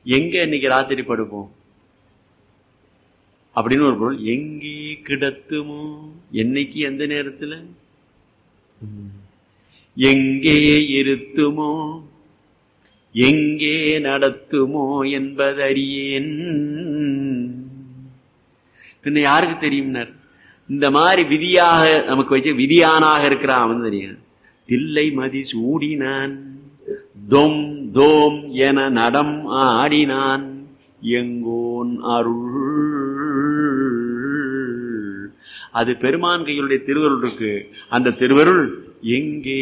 எங்க இன்னைக்கு ராத்திரி படுப்போம் அப்படின்னு ஒரு பொருள் எங்கே கிடத்துமோ என்னைக்கு எந்த நேரத்துல ம். எங்கே இருத்துமோ எங்கே நடத்துமோ என்பதறியேன் பின்ன யாருக்கு தெரியும்னர் இந்த மாதிரி விதியாக நமக்கு வச்ச விதியானாக இருக்கிறான் அவன் தெரியும் தில்லை மதி சூடினான் தொம் தோம் என நடம் ஆடினான் எங்கோன் அருள் அது பெருமான் கையுடைய திருவருள் இருக்கு அந்த திருவருள் எங்கே